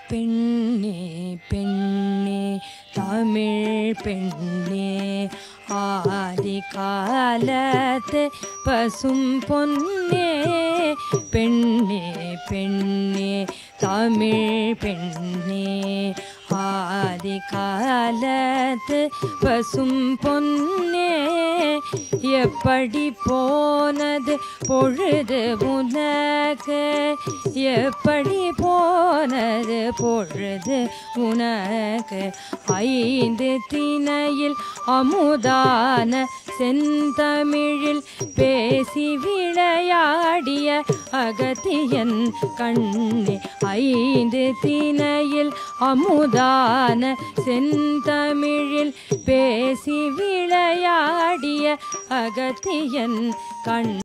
பெண்ணே பெண்ணே தமிழ் பெண்ணே ஆதி காலத்து பசும் பொன்னே பெண்ணே பெண்ணே தமிழ் பெண்ணே ஆதி காலத்து பசும் பொன்னே எப்படி போனது பொழுது உனக்கு எப்படி போனது பொழுது உனக்கு ஐந்து திணையில் அமுதான செந்தமிழில் பேசி விளையாடிய அகத்தியன் கண்ணே ஐந்து திணையில் அமுதான செந்தமிழில் பேசி விளையாடிய அகத்தியன் கண்